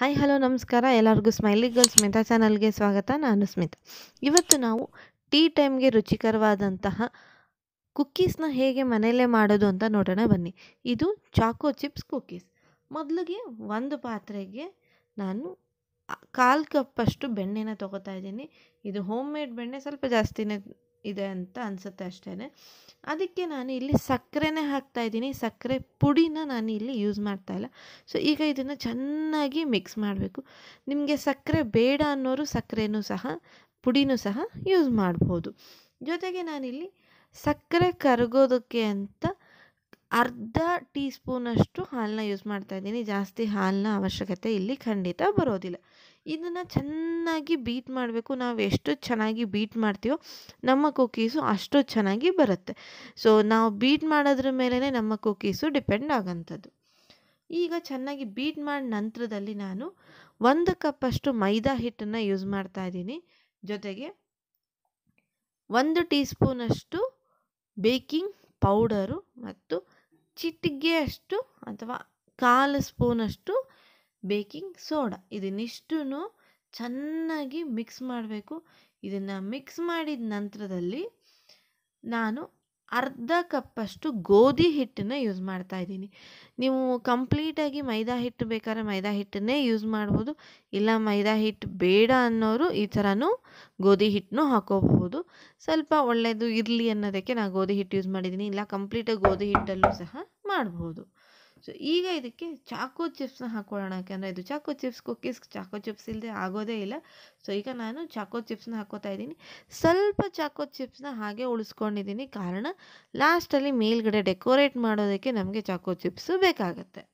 hi hello ನಮಸ್ಕಾರ ಎಲ್ಲರಿಗೂ smiley girl Smita ಚಾನಲ್ಗೆ ಸ್ವಾಗತ ನಾನು ಸ್ಮಿತಾ ಇವತ್ತು ನಾವು ಟೀ ಟೈಮ್ಗೆ ರುಚಿಕರವಾದಂತಹ ಕುಕ್ಕೀಸ್ನ ಹೇಗೆ ಮನೆಯಲ್ಲೇ ಮಾಡೋದು ಅಂತ ನೋಡೋಣ ಬನ್ನಿ ಇದು ಚಾಕೋ ಚಿಪ್ಸ್ ಕುಕ್ಕೀಸ್ ಮೊದಲಿಗೆ ಒಂದು ಪಾತ್ರೆಗೆ ನಾನು ಕಾಲು ಕಪ್ಪಷ್ಟು ಬೆಣ್ಣೆನ ತೊಗೋತಾ ಇದ್ದೀನಿ ಇದು ಹೋಮ್ ಮೇಡ್ ಬೆಣ್ಣೆ ಸ್ವಲ್ಪ ಜಾಸ್ತಿನೇ ಇದೆ ಅಂತ ಅನಿಸುತ್ತೆ ಅಷ್ಟೇ ಅದಕ್ಕೆ ನಾನು ಇಲ್ಲಿ ಸಕ್ಕರೆನೇ ಹಾಕ್ತಾ ಇದ್ದೀನಿ ಸಕ್ಕರೆ ಪುಡಿನ ನಾನು ಇಲ್ಲಿ ಯೂಸ್ ಮಾಡ್ತಾ ಇಲ್ಲ ಸೊ ಈಗ ಇದನ್ನು ಚೆನ್ನಾಗಿ ಮಿಕ್ಸ್ ಮಾಡಬೇಕು ನಿಮಗೆ ಸಕ್ಕರೆ ಬೇಡ ಅನ್ನೋರು ಸಕ್ಕರೆನೂ ಸಹ ಪುಡಿನೂ ಸಹ ಯೂಸ್ ಮಾಡ್ಬೋದು ಜೊತೆಗೆ ನಾನಿಲ್ಲಿ ಸಕ್ಕರೆ ಕರಗೋದಕ್ಕೆ ಅಂತ ಅರ್ಧ ಟೀ ಸ್ಪೂನಷ್ಟು ಹಾಲನ್ನ ಯೂಸ್ ಮಾಡ್ತಾ ಇದ್ದೀನಿ ಜಾಸ್ತಿ ಹಾಲಿನ ಅವಶ್ಯಕತೆ ಇಲ್ಲಿ ಖಂಡಿತ ಬರೋದಿಲ್ಲ ಇದನ್ನು ಚೆನ್ನಾಗಿ ಬೀಟ್ ಮಾಡಬೇಕು ನಾವು ಎಷ್ಟು ಚೆನ್ನಾಗಿ ಬೀಟ್ ಮಾಡ್ತೀವೋ ನಮ್ಮ ಕುಕ್ಕೀಸು ಅಷ್ಟು ಚೆನ್ನಾಗಿ ಬರುತ್ತೆ ಸೊ ನಾವು ಬೀಟ್ ಮಾಡೋದ್ರ ಮೇಲೇ ನಮ್ಮ ಕುಕ್ಕೀಸು ಡಿಪೆಂಡ್ ಆಗೋಂಥದ್ದು ಈಗ ಚೆನ್ನಾಗಿ ಬೀಟ್ ಮಾಡಿದ ನಂತರದಲ್ಲಿ ನಾನು ಒಂದು ಕಪ್ಪಷ್ಟು ಮೈದಾ ಹಿಟ್ಟನ್ನು ಯೂಸ್ ಮಾಡ್ತಾ ಇದ್ದೀನಿ ಜೊತೆಗೆ ಒಂದು ಟೀ ಸ್ಪೂನಷ್ಟು ಬೇಕಿಂಗ್ ಪೌಡರು ಮತ್ತು ಚಿಟಿಗೆಯಷ್ಟು ಅಥವಾ ಕಾಲು ಸ್ಪೂನಷ್ಟು ಬೇಕಿಂಗ್ ಸೋಡಾ ಇದನ್ನಿಷ್ಟು ಚೆನ್ನಾಗಿ ಮಿಕ್ಸ್ ಮಾಡಬೇಕು ಇದನ್ನು ಮಿಕ್ಸ್ ಮಾಡಿದ ನಂತರದಲ್ಲಿ ನಾನು ಅರ್ಧ ಕಪ್ಪಷ್ಟು ಗೋಧಿ ಹಿಟ್ಟನ್ನು ಯೂಸ್ ಮಾಡ್ತಾ ಇದ್ದೀನಿ ನೀವು ಕಂಪ್ಲೀಟಾಗಿ ಮೈದಾ ಹಿಟ್ಟು ಬೇಕಾದ್ರೆ ಮೈದಾ ಹಿಟ್ಟನ್ನೇ ಯೂಸ್ ಮಾಡ್ಬೋದು ಇಲ್ಲ ಮೈದಾ ಹಿಟ್ಟು ಬೇಡ ಅನ್ನೋರು ಈ ಥರನೂ ಗೋಧಿ ಹಿಟ್ಟನ್ನು ಹಾಕೋಬಹುದು ಸ್ವಲ್ಪ ಒಳ್ಳೆಯದು ಇರಲಿ ಅನ್ನೋದಕ್ಕೆ ನಾನು ಗೋಧಿ ಹಿಟ್ಟು ಯೂಸ್ ಮಾಡಿದ್ದೀನಿ ಇಲ್ಲ ಕಂಪ್ಲೀಟಾಗಿ ಗೋಧಿ ಹಿಟ್ಟಲ್ಲೂ ಸಹ ಮಾಡ್ಬೋದು ಸೊ ಈಗ ಇದಕ್ಕೆ ಚಾಕೋ ಚಿಪ್ಸ್ನ ಹಾಕೊಳ್ಳೋಣ ಯಾಕೆಂದರೆ ಇದು choco chips cookies choco chips ಇಲ್ಲದೆ ಆಗೋದೇ ಇಲ್ಲ ಸೊ ಈಗ ನಾನು ಚಾಕೋ ಚಿಪ್ಸ್ನ ಹಾಕೋತಾ ಇದ್ದೀನಿ ಸ್ವಲ್ಪ ಚಾಕೋ ಚಿಪ್ಸ್ನ ಹಾಗೆ ಉಳಿಸ್ಕೊಂಡಿದ್ದೀನಿ ಕಾರಣ ಲಾಸ್ಟಲ್ಲಿ ಮೇಲ್ಗಡೆ ಡೆಕೋರೇಟ್ ಮಾಡೋದಕ್ಕೆ ನಮಗೆ ಚಾಕೋ ಚಿಪ್ಸು ಬೇಕಾಗತ್ತೆ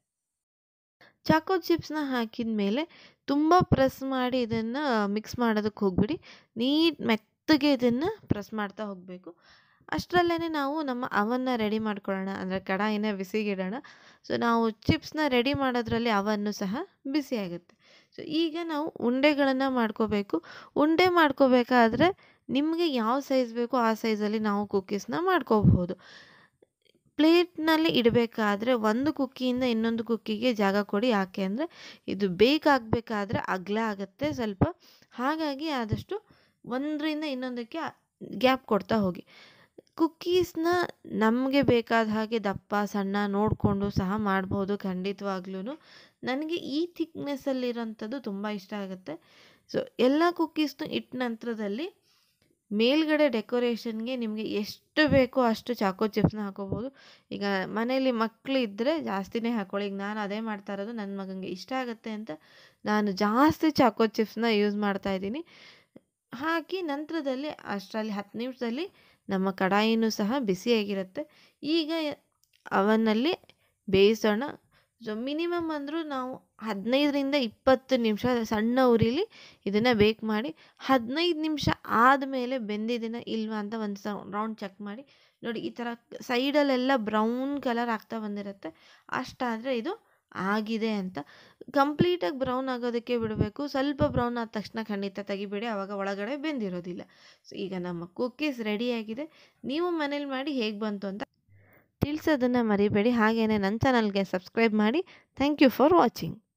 ಚಾಕೋ ಚಿಪ್ಸ್ನ ಹಾಕಿದ ಮೇಲೆ ತುಂಬ ಪ್ರೆಸ್ ಮಾಡಿ ಇದನ್ನು ಮಿಕ್ಸ್ ಮಾಡೋದಕ್ಕೆ ಹೋಗ್ಬಿಡಿ ನೀಟ್ ಮೆತ್ತಗೆ ಇದನ್ನು ಪ್ರೆಸ್ ಮಾಡ್ತಾ ಹೋಗಬೇಕು ಅಷ್ಟರಲ್ಲೇ ನಾವು ನಮ್ಮ ಅವನ್ನ ರೆಡಿ ಮಾಡ್ಕೊಳ್ಳೋಣ ಅಂದರೆ ಕಡಾಯಿನ ಬಿಸಿಗಿಡೋಣ ಸೊ ನಾವು ಚಿಪ್ಸ್ನ ರೆಡಿ ಮಾಡೋದ್ರಲ್ಲಿ ಅವನ್ನು ಸಹ ಬಿಸಿ ಆಗುತ್ತೆ ಸೊ ಈಗ ನಾವು ಉಂಡೆಗಳನ್ನು ಮಾಡ್ಕೋಬೇಕು ಉಂಡೆ ಮಾಡ್ಕೋಬೇಕಾದ್ರೆ ನಿಮಗೆ ಯಾವ ಸೈಜ್ ಬೇಕೋ ಆ ಸೈಜಲ್ಲಿ ನಾವು ಕುಕ್ಕೀಸ್ನ ಮಾಡ್ಕೋಬಹುದು ಪ್ಲೇಟ್ನಲ್ಲಿ ಇಡಬೇಕಾದ್ರೆ ಒಂದು ಕುಕ್ಕಿಯಿಂದ ಇನ್ನೊಂದು ಕುಕ್ಕಿಗೆ ಜಾಗ ಕೊಡಿ ಯಾಕೆ ಅಂದರೆ ಇದು ಬೇಕಾಗಬೇಕಾದ್ರೆ ಅಗಲ ಆಗುತ್ತೆ ಸ್ವಲ್ಪ ಹಾಗಾಗಿ ಆದಷ್ಟು ಒಂದರಿಂದ ಇನ್ನೊಂದಕ್ಕೆ ಗ್ಯಾಪ್ ಕೊಡ್ತಾ ಹೋಗಿ ಕುಕ್ಕೀಸ್ನ ನಮಗೆ ಬೇಕಾದ ಹಾಗೆ ದಪ್ಪ ಸಣ್ಣ ನೋಡಿಕೊಂಡು ಸಹ ಮಾಡ್ಬೋದು ಖಂಡಿತವಾಗ್ಲೂ ನನಗೆ ಈ ಥಿಕ್ನೆಸ್ಸಲ್ಲಿರೋಂಥದ್ದು ತುಂಬ ಇಷ್ಟ ಆಗುತ್ತೆ ಸೊ ಎಲ್ಲ ಕುಕ್ಕೀಸ್ನು ಇಟ್ಟ ನಂತರದಲ್ಲಿ ಮೇಲ್ಗಡೆ ಡೆಕೋರೇಷನ್ಗೆ ನಿಮಗೆ ಎಷ್ಟು ಬೇಕೋ ಅಷ್ಟು ಚಾಕೋ ಚಿಪ್ಸ್ನ ಹಾಕೋಬೋದು ಈಗ ಮನೇಲಿ ಮಕ್ಕಳು ಇದ್ದರೆ ಜಾಸ್ತಿನೇ ಹಾಕೊಳ್ಳಿ ಈಗ ನಾನು ಅದೇ ಮಾಡ್ತಾ ಇರೋದು ನನ್ನ ಮಗನಿಗೆ ಇಷ್ಟ ಆಗುತ್ತೆ ಅಂತ ನಾನು ಜಾಸ್ತಿ ಚಾಕೋ ಚಿಪ್ಸ್ನ ಯೂಸ್ ಮಾಡ್ತಾ ಇದ್ದೀನಿ ಹಾಕಿ ನಂತರದಲ್ಲಿ ಅಷ್ಟರಲ್ಲಿ ಹತ್ತು ನಿಮಿಷದಲ್ಲಿ ನಮ್ಮ ಕಡಾಯಿನೂ ಸಹ ಬಿಸಿಯಾಗಿರುತ್ತೆ ಈಗ ಅವನಲ್ಲಿ ಬೇಯಿಸೋಣ ಸೊ ಮಿನಿಮಮ್ ಅಂದರೂ ನಾವು ಹದಿನೈದರಿಂದ ಇಪ್ಪತ್ತು ನಿಮಿಷ ಸಣ್ಣ ಉರಿಲಿ ಇದನ್ನು ಬೇಕ್ ಮಾಡಿ ಹದಿನೈದು ನಿಮಿಷ ಆದಮೇಲೆ ಬೆಂದಿದ್ದೀನ ಇಲ್ವಾ ಅಂತ ಒಂದು ಸ ರೌಂಡ್ ಚೆಕ್ ಮಾಡಿ ನೋಡಿ ಈ ಥರ ಸೈಡಲ್ಲೆಲ್ಲ ಬ್ರೌನ್ ಕಲರ್ ಆಗ್ತಾ ಬಂದಿರುತ್ತೆ ಅಷ್ಟಾದರೆ ಇದು ಆಗಿದೆ ಅಂತ ಕಂಪ್ಲೀಟಾಗಿ ಬ್ರೌನ್ ಆಗೋದಕ್ಕೆ ಬಿಡಬೇಕು ಸ್ವಲ್ಪ ಬ್ರೌನ್ ಆದ ತಕ್ಷಣ ಖಂಡಿತ ತೆಗಿಬೇಡಿ ಆವಾಗ ಒಳಗಡೆ ಬೆಂದಿರೋದಿಲ್ಲ ಸೊ ಈಗ ನಮ್ಮ ಕುಕ್ಕೀಸ್ ರೆಡಿಯಾಗಿದೆ ನೀವು ಮನೇಲಿ ಮಾಡಿ ಹೇಗೆ ಬಂತು ಅಂತ ತಿಳಿಸೋದನ್ನು ಮರಿಬೇಡಿ ಹಾಗೆಯೇ ನನ್ನ ಚಾನಲ್ಗೆ ಸಬ್ಸ್ಕ್ರೈಬ್ ಮಾಡಿ ಥ್ಯಾಂಕ್ ಯು ಫಾರ್ ವಾಚಿಂಗ್